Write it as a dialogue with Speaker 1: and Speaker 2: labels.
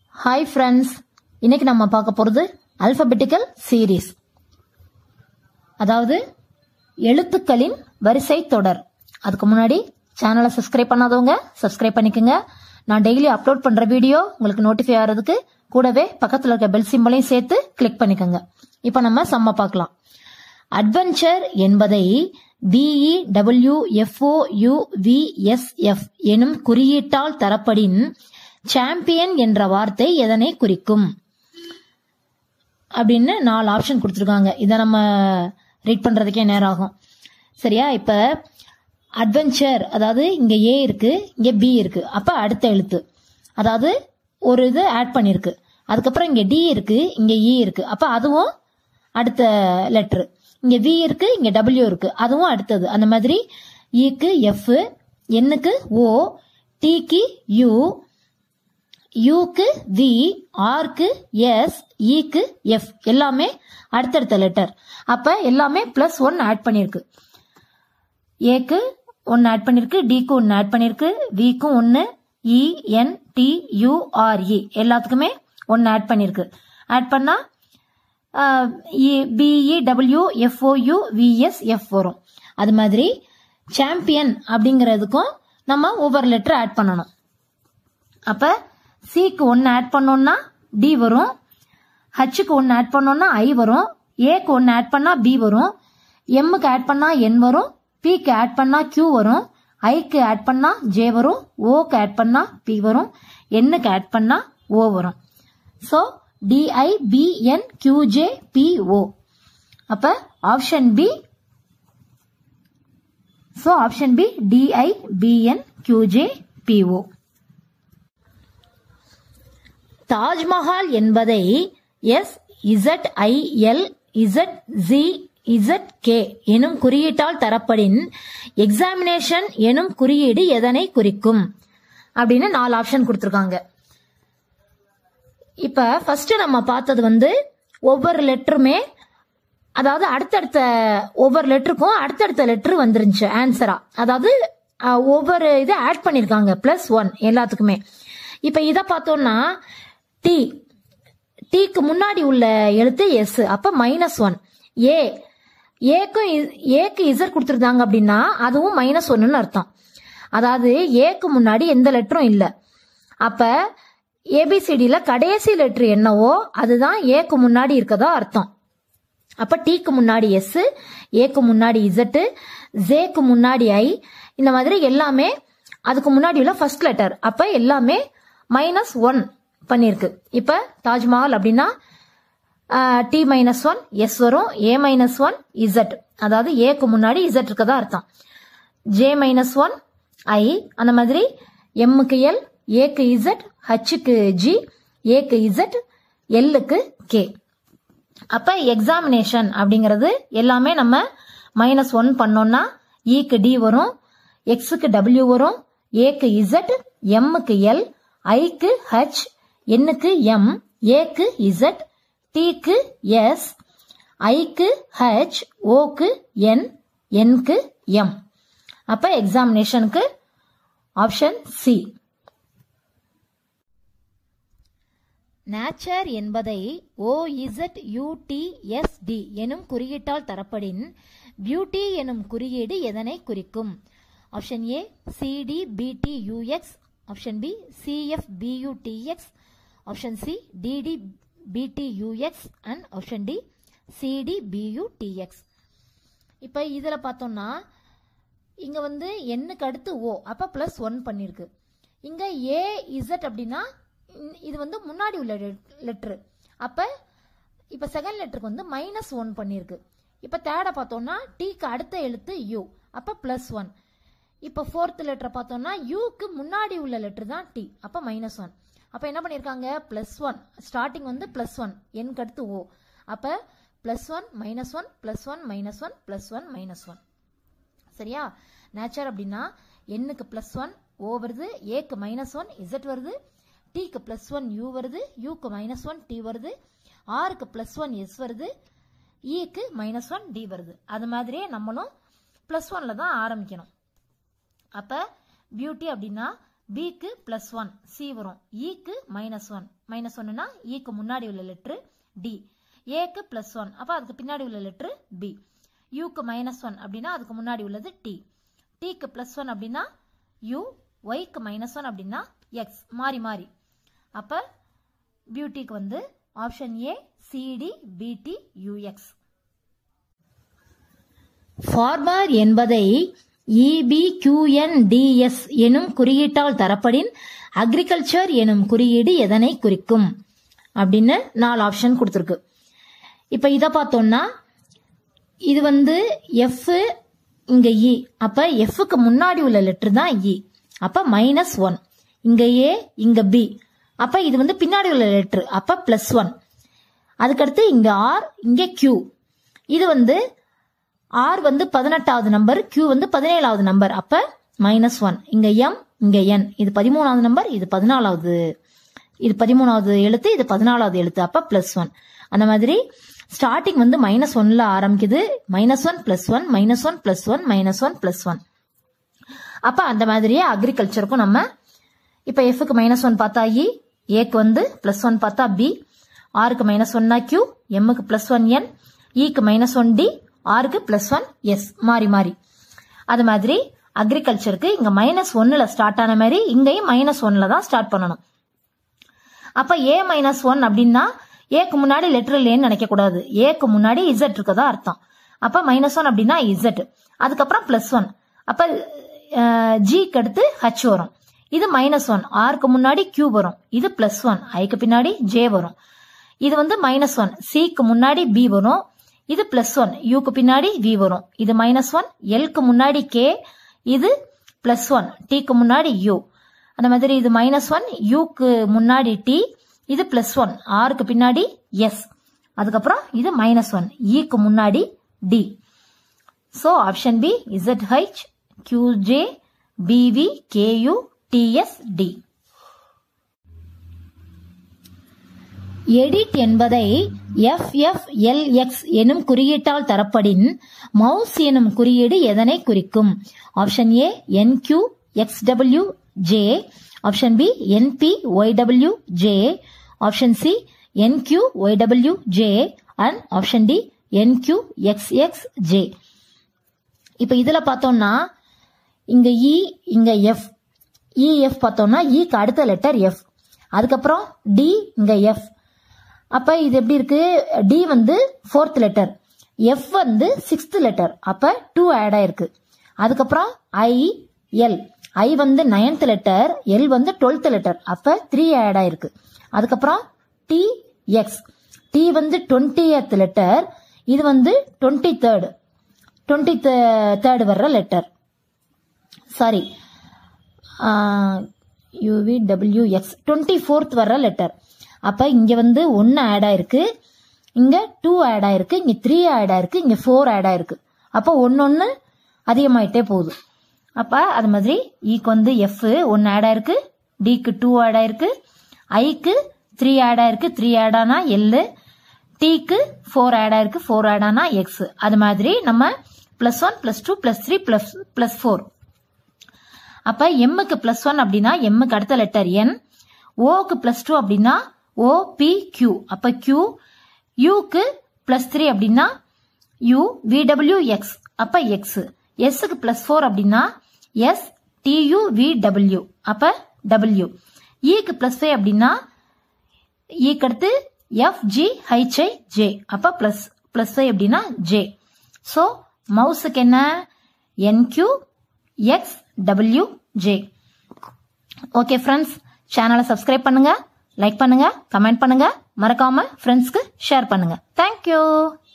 Speaker 1: hi friends இன்னைக்கு நம்ம பார்க்க போகிறது அல்பபெட்டிக்கல் சீரீஸ் அதாவது எழுத்துக்களின் வரிசை தொடர் அதுக்கு முன்னாடி சேனலை சப்ஸ்கிரைப் பண்ணாதவங்க சப்ஸ்கிரைப் பண்ணிக்கோங்க நான் டெய்லி அப்லோட் பண்ணுற வீடியோ உங்களுக்கு நோட்டிஃபை ஆகிறதுக்கு கூடவே பக்கத்தில் இருக்க பெல் சிம்பலையும் சேர்த்து கிளிக் பண்ணிக்கோங்க இப்போ நம்ம செம்ம பார்க்கலாம் அட்வென்ச்சர் என்பதை BE W FO U VSF எனும் குறியீட்டால் தரப்படின் சாம்பியன் என்ற வார்த்தை எதனை குறிக்கும் அப்படின்னு நாலு ஆப்ஷன் கொடுத்துருக்காங்க இதை நம்ம ரீட் பண்றதுக்கே நேரம் ஆகும் சரியா இப்ப அட்வென்ச்சர் அதாவது இங்க ஏ இருக்கு இங்க பி இருக்கு அப்ப அடுத்த எழுத்து அதாவது ஒரு இது ஆட் பண்ணிருக்கு அதுக்கப்புறம் இங்க டி இருக்கு இங்க இ இருக்கு அப்ப அதுவும் அடுத்த லெட்ரு இங்க வி இருக்கு இங்க டபிள்யூ இருக்கு அதுவும் அடுத்தது அந்த மாதிரி ஈக்கு எஃப் என்னுக்கு ஓ டிக்கு யூ யூக்கு வி ஆர்க்கு எஸ் ஈக்கு எஃப் எல்லாமே அடுத்தடுத்த லெட்டர் அப்ப எல்லாமே பிளஸ் ஒன் ஆட் பண்ணிருக்கு ஏக்கு ஒன்னு ஆட் பண்ணிருக்கு டிக்கு ஒன்னு ஆட் பண்ணிருக்கு விக்கும் ஒன்னு E N T U R E எல்லாத்துக்குமே ஒன்னு ஆட் பண்ணிருக்கு ஆட் பண்ணா BE W FOU VS F வரும் அது மாதிரி சாம்பியன் அப்படிங்கிறதுக்கும் நம்ம ஒவ்வொரு லெட்டர் ஆட் பண்ணணும் அப்ப சிக்கு ஒன்று ஆட் பண்ணோம்னா டி வரும் ஹச்சுக்கு ஒன்று ஆட் பண்ணோம்னா ஐ வரும் ஏக்கு ஒன்று ஆட் பண்ணா பி வரும் எம்முக்கு ஆட் பண்ணா என் வரும் பிக்கு ஆட் பண்ணா கியூ வரும் ஐக்கு ஆட் பண்ணா ஜே வரும் ஓக்கு ஆட் பண்ணா பி வரும் என்னுக்கு ஆட் பண்ணா ஓ வரும் so TI BN QJ BO அப்ப option B so option B TI BN QJ BO Taj Mahal என்பதை S Z I L Z G Z K எனும் குறியீட்டால் தரப்படின் எக்ஸாமினேஷன் எனும் குறியீடு எதனை குறிக்கும் அப்படின்னு நாலு ஆப்ஷன் கொடுத்துருக்காங்க இப்ப ஃபர்ஸ்ட் நம்ம பார்த்தது வந்து ஒவ்வொரு லெட்டருமே அதாவது அடுத்தடுத்த ஒவ்வொரு லெட்டருக்கும் அடுத்தடுத்த லெட்டர் வந்துருந்துச்சு ஆன்சரா அதாவது அஹ், ஒவ்வொரு இதை ஆட் பண்ணிருக்காங்க பிளஸ் ஒன் எல்லாத்துக்குமே இப்ப இதை பார்த்தோம்னா டி டீக்கு முன்னாடி உள்ள எழுத்து எஸ் அப்ப மைனஸ் ஒன் ஏ ஏக்கும் ஏக்கு இசர் கொடுத்துருந்தாங்க அப்படின்னா அதுவும் மைனஸ் ஒன்னு அர்த்தம் அதாவது ஏக்கு முன்னாடி எந்த லெட்டரும் இல்லை அப்ப ஏபிசிடியில கடைசி லெட்டர் என்னவோ அதுதான் ஏக்கு முன்னாடி இருக்கதா அர்த்தம் அப்ப டீக்கு முன்னாடி எஸ் ஏக்கு முன்னாடி இசட்டு ஜேக்கு முன்னாடி ஐ இந்த மாதிரி எல்லாமே அதுக்கு முன்னாடி உள்ள ஃபர்ஸ்ட் லெட்டர் அப்ப எல்லாமே மைனஸ் ஒன் பண்ணிருக்கு இப்ப தாஜ்மஹால் அப்படின்னா டி மைனஸ் ஒன் எஸ் வரும் ஏ மைனஸ் ஒன் இசட் அதாவது ஏக்கு முன்னாடி இசட் இருக்கதா அர்த்தம் ஜே மைனஸ் ஒன் ஐ அந்த மாதிரி எம்முக்கு எல் ஏக்கு இசட் ஹச்சுக்கு ஜி ஏக்கு இசட் எல்லுக்கு கே அப்ப எக்ஸாமினேஷன் அப்படிங்கிறது எல்லாமே நம்ம மைனஸ் ஒன் பண்ணோம்னா ஈக்கு டி வரும் எக்ஸுக்கு டபிள்யூ வரும் ஏக்கு இசட் எம்முக்கு எல் ஐக்கு ஹச் என்னுக்கு எம் ஏக்கு இசட் டிக்கு எஸ் ஐக்கு ஹச் ஓக்கு என் என்க்கு எம் அப்ப எக்ஸாமினேஷனுக்கு ஆப்ஷன் சி நேச்சர் என்பதை O Z UD S T எனும் குறியீட்டால் தரப்படின் பியூட்டி எனும் குறியீடு எதனை குறிக்கும் option A CD BT UX option B CF BUTX option C DD BT UX and option D CD BUTX இப்போ இதில் பார்த்தோம்னா இங்கே வந்து எண்ணுக்கு அடுத்து ஓ அப்போ ப்ளஸ் ஒன் பண்ணியிருக்கு இங்கே ஏ இசட் அப்படின்னா இ- இது வந்து முன்னாடி உள்ள லெட்ரு அப்போ இப்போ செகண்ட் லெட்டருக்கு வந்து மைனஸ் ஒன் பண்ணியிருக்கு இப்போ தேர்டை பார்த்தோம்னா டீக்கு அடுத்த எழுத்து யூ அப்போ ப்ளஸ் ஒன் இப்போ ஃபோர்த் லெட்டரை பார்த்தோம்னா யூக்கு முன்னாடி உள்ள லெட்டர் தான் டி அப்போ மைனஸ் ஒன் அப்போ என்ன பண்ணியிருக்காங்க ப்ளஸ் ஒன் ஸ்டார்டிங் வந்து ப்ளஸ் ஒன் எண்ணுக்கு அடுத்து ஓ அப்போ plus one minus one plus one minus one plus one minus one சரியா நேச்சர் அப்படின்னா எண்ணுக்கு ப்ளஸ் ஒன் ஓ வருது ஏக்கு மைனஸ் ஒன் இசட் வருது டிக்கு ப்ளஸ் ஒன் யூ வருது யூக்கு மைனஸ் ஒன் டி வருது ஆருக்கு ப்ளஸ் ஒன் எஸ் வருது ஈக்கு மைனஸ் ஒன் டி வருது அது மாதிரியே நம்மளும் ப்ளஸ் ஒன்ல தான் ஆரம்பிக்கணும் அப்ப பியூட்டி அப்படின்னா பிக்கு பிளஸ் ஒன் சி வரும் இக்கு மைனஸ் ஒன் மைனஸ் ஒன்னுனா இக்கு முன்னாடி உள்ள லெட்ரு டி ஏக்கு பிளஸ் ஒன் அப்போ அதுக்கு பின்னாடி உள்ள லெட்ரு பி யூக்கு மைனஸ் ஒன் அப்படின்னா அதுக்கு முன்னாடி உள்ளது டி டிக்கு பிளஸ் ஒன் அப்படின்னா யூ ஒய்க்கு மைனஸ் ஒன் அப்படின்னா எக்ஸ் மாறி மாறி அப்போ பியூட்டிக்கு வந்து option A CD BT UX former என்பதை இபிக்யூஎன்டிஎஸ் எனும் குறியீட்டால் தரப்படின் அக்ரிகல்ச்சர் எனும் குறியீடு எதனை குறிக்கும் அப்படின்னு நாலு ஆப்ஷன் கொடுத்துருக்கு இப்போ இதை பார்த்தோம்னா இது வந்து எஃப் இங்க இ அப்ப எஃப்க்கு முன்னாடி உள்ள லெட்டர் தான் இ அப்ப மைனஸ் ஒன் இங்க ஏ இங்க பி அப்ப இது வந்து பின்னாடி உள்ள லெட்டர் அப்ப பிளஸ் ஒன் அதுக்கடுத்து இங்க ஆர் இங்க கியூ இது வந்து ஆர் வந்து பதினெட்டாவது நம்பர் கியூ வந்து பதினேழாவது நம்பர் அப்ப மைனஸ் ஒன் இங்க எம் இங்க என் இது பதிமூணாவது நம்பர் இது பதினாலாவது இது பதிமூணாவது எழுத்து இது பதினாலாவது எழுத்து அப்ப பிளஸ் ஒன் அந்த மாதிரி ஸ்டார்டிங் வந்து மைனஸ் ஒன்ல ஆரம்பிக்குது minus one plus one minus one plus one minus one plus one அப்ப அந்த மாதிரியே அக்ரிகல்ச்சருக்கும் நம்ம இப்ப எஃப்க்கு மைனஸ் ஒன் பார்த்தா இ ஏக்கு வந்து பிளஸ் ஒன் பார்த்தா பி ஆருக்கு மைனஸ் ஒன்னா கியூ எம்முக்கு பிளஸ் ஒன் என் இக்கு மைனஸ் ஒன் டி ஆருக்கு பிளஸ் ஒன் எஸ் மாறி மாறி அது மாதிரி அக்ரிகல்ச்சருக்கு இங்க மைனஸ் ஒன்னுல ஸ்டார்ட் ஆன மாதிரி இங்கேயும் மைனஸ் ஒன்ல தான் ஸ்டார்ட் பண்ணணும் அப்ப ஏ மைனஸ் ஒன் அப்படின்னா ஏக்கு முன்னாடி லெட்டர் இல்லைன்னு நினைக்க கூடாது ஏக்கு முன்னாடி இசட் இருக்கதா அர்த்தம் அப்ப மைனஸ் ஒன் அப்படின்னா இசட் அதுக்கப்புறம் பிளஸ் ஒன் அப்ப ஜிக்கு அடுத்து ஹச் வரும் இது மைனஸ் ஒன் ஆருக்கு முன்னாடி கியூ வரும் இது பிளஸ் ஒன் ஐக்கு பின்னாடி ஜே வரும் இது வந்து மைனஸ் ஒன் சிக்கு முன்னாடி பி வரும் இது பிளஸ் ஒன் யூக்கு பின்னாடி வி வரும் இது மைனஸ் ஒன் எல்க்கு முன்னாடி கே இது பிளஸ் ஒன் டிக்கு முன்னாடி யூ அந்த மாதிரி இது மைனஸ் ஒன் யூக்கு முன்னாடி டி இது பிளஸ் ஒன் ஆருக்கு பின்னாடி எஸ் அதுக்கப்புறம் இது மைனஸ் ஒன் இக்கு முன்னாடி T so option B Z H QJ BV KU TS T edit என்பதை எஃப்எஃப்எல்எக்ஸ் எனும் குறியீட்டால் தரப்படின் மவுஸ் எனும் குறியீடு எதனை குறிக்கும் option A NQ XW J option B NP YW J option C NQ YW J and option D NQ XX J இப்போ இதில் பார்த்தோம்னா இங்க இ இங்க எஃப் இஎஃப் பார்த்தோம்னா இக்கு அடுத்த லெட்டர் எஃப் அதுக்கப்புறம் டி இங்க எஃப் அப்ப இது எப்படி இருக்கு டி வந்து ஃபோர்த் லெட்டர் எஃப் வந்து சிக்ஸ்த் லெட்டர் அப்ப டூ ஆட் ஆயிருக்கு அதுக்கப்புறம் ஐ எல் ஐ வந்து நைன்த் லெட்டர் எல் வந்து டுவெல்த் லெட்டர் அப்ப த்ரீ ஆட் ஆயிருக்கு அதுக்கப்புறம் டி எக்ஸ் டி வந்து டுவெண்ட்டியத் லெட்டர் இது வந்து டுவெண்ட்டி தேர்ட் டுவெண்ட்டி தேர்ட் வர்ற letter sorry U V W X twenty fourth வர்ற லெட்டர் அப்போ இங்கே வந்து ஒன்று ஆட் ஆயிருக்கு இங்கே டூ ஆட் ஆயிருக்கு இங்கே த்ரீ ஆட் ஆயிருக்கு இங்கே ஃபோர் ஆட் ஆயிருக்கு அப்போ ஒன்று ஒன்று அதிகமாயிட்டே போகுது அப்போ அது மாதிரி ஈக்கு வந்து எஃப் ஒன்று ஆட் ஆயிருக்கு டிக்கு டூ ஆட் ஆயிருக்கு ஐக்கு த்ரீ ஆட் ஆயிருக்கு த்ரீ ஆட் ஆனா எல்லு டிக்கு ஃபோர் ஆட் ஆயிருக்கு ஃபோர் ஆட் ஆனா எக்ஸ் அது மாதிரி நம்ம plus one plus two plus three plus plus four அப்ப எம்முக்கு பிளஸ் ஒன் அப்படின்னா எம்முக்கு அடுத்த லெட்டர் என் ஓக்கு பிளஸ் டூ அப்படின்னா ஓ பி கியூ அப்ப கியூ யூக்கு பிளஸ் த்ரீ அப்படின்னா யூ விடபிள்யூ எக்ஸ் அப்ப எக்ஸ் எஸ்க்கு பிளஸ் ஃபோர் அப்படின்னா எஸ் டியூ வி டபிள்யூ அப்ப டபிள்யூ இக்கு பிளஸ் ஃபைவ் அப்படின்னா இக்கு அடுத்து எஃப் ஜி ஹைச்ஐ ஜே அப்ப பிளஸ் பிளஸ் ஃபைவ் அப்படின்னா ஜே ஸோ மவுஸுக்கு என்ன N Q X W J okay friends சேனலை சப்ஸ்கிரைப் பண்ணுங்க லைக் பண்ணுங்க கமெண்ட் பண்ணுங்க மறக்காம ஃப்ரெண்ட்ஸ்க்கு ஷேர் பண்ணுங்க தேங்க்யூ